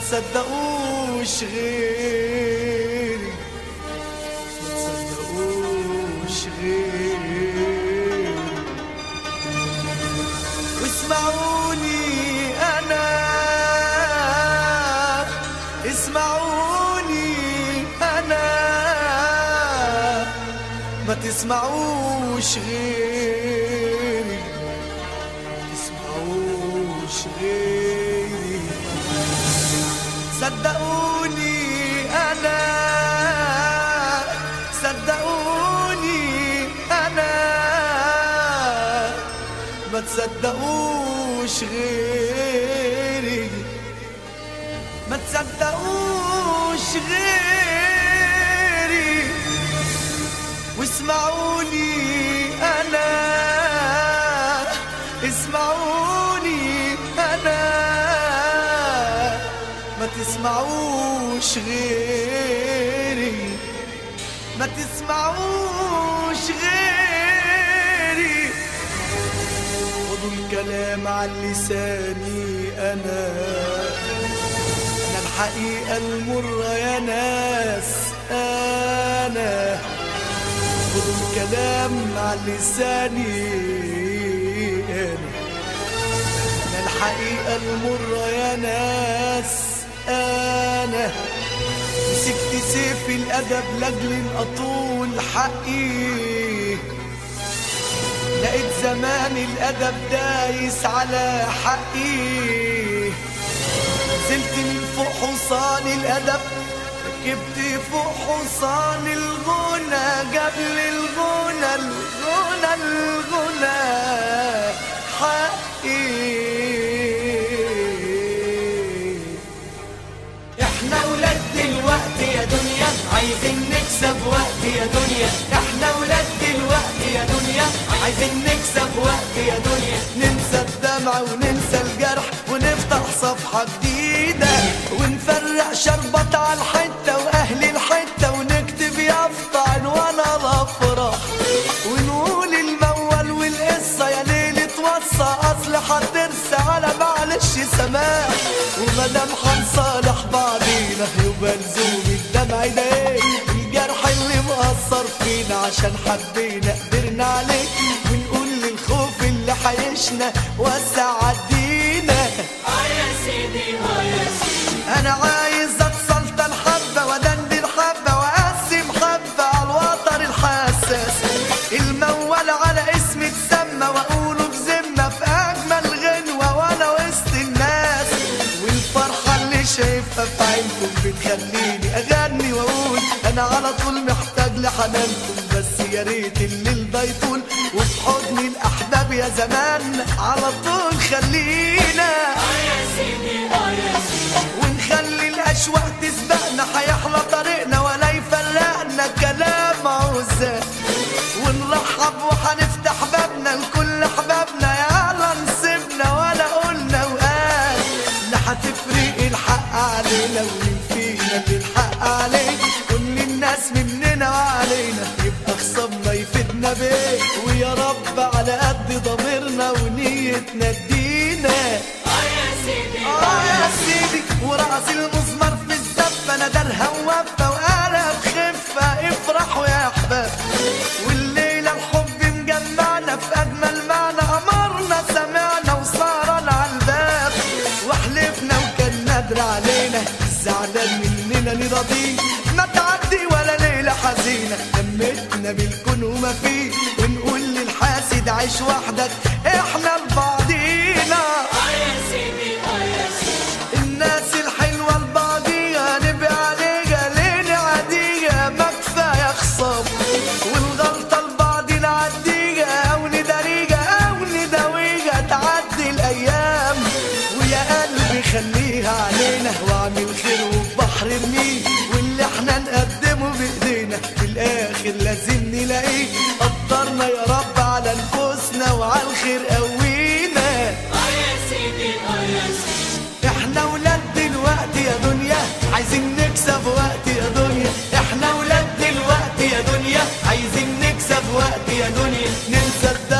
تصدقوش غيري ما تصدقوش غيري واسمعوني انا اسمعوني انا ما تسمعوش غيري تسمعوش غيري صدقوني انا صدقوني انا ما تصدقوش غيري ما تصدقوش غيري واسمعوني انا اسمعوني انا ما تسمعوش غيري ما تسمعوش غيري خدوا الكلام على لساني انا انا الحقيقة المرة يا ناس انا خدوا الكلام على لساني انا انا الحقيقة المرة يا ناس انا مسكت سيف الادب لاجل ان اطول حقي لقيت زمان الادب دايس على حقي نزلت من فوق حصان الادب ركبت فوق حصان الغنى قبل الغنى الغنى الغنى حقي احنا ولاد دلوقتي يا دنيا عايزين نكسب وقت يا دنيا احنا ولاد دلوقتي يا دنيا عايزين نكسب وقت يا دنيا ننسى الدمع وننسى الجرح ونفتح صفحة جديدة ونفرق شربط على الحتة وأهل الحتة ونكتب يافطة وانا الأفراح ونقول المول والقصة يا ليل توصى أصل هترسى على معلش سماح ومدام هنصالح بعضينا يبقى لزوم الدمع ده ايه الجرح اللي مأثر فينا عشان حبينا قدرنا عليه ونقول للخوف اللي حيشنا وسع عدينا اه يا سيدي اه يا سيدي انا عايز اتسلطن حبه ودندن حبه واقسم حبه على الوتر الحساس المول على اسمي اتسمى واقوله بذمه في اجمل غنوه وانا وسط الناس والفرحه اللي شايفها في عينكم بتخليني اغني واقول انا على طول محتاج لحنانكم بس يا ريت الليل ده يطول وفي حضن الاحباب يا زمان على طول خلينا اه يا سيدي اه يا سيدي ونخلي الاشواق تسبقنا هيحلى طريقنا ولا يفرقنا كلام عزاب ونرحب وهنفتح بابنا لكل احبابنا يلا نسيبنا ولا قلنا وقال لا هتفرق الحق علينا ومين فينا اللي الحق عليه كل الناس مننا وعلينا يبقى خصمنا يفيدنا بيه ويا رب على قد ضميرنا ونيتنا تدينا اه يا سيدي اه يا سيدي ورأس المزمر في الزفة انا درها ووفة وقلب خفة افرحوا يا احباب والليلة الحب مجمعنا في اجمل معنى امرنا سمعنا وصارنا على الباب وحلفنا وكان نادر علينا زعلان مننا نرضيه ما تعدي ولا ليلة حزينة لمتنا بالكون وما فيه ونقول للحاسد عيش وحدك احنا لبعضينا اه يا سيدي اه يا سيدي الناس الحلوة البعضية نبقى عليها لين عادية ما كفاية خصام والغلطة البعض نعديها أو نداريها أو نداويها تعدي الأيام ويا قلبي خليها علينا واعمل خير وبحر ارميه واللي احنا نقدمه بإيدينا في الآخر لازم نلاقيه قدرنا يا رب على نفوسنا وعلى الخير قوينا اه يا سيدي اه يا سيدي احنا ولاد دلوقتي يا دنيا عايزين نكسب وقت يا دنيا احنا ولاد دلوقتي يا دنيا عايزين نكسب وقت يا دنيا ننسى الدم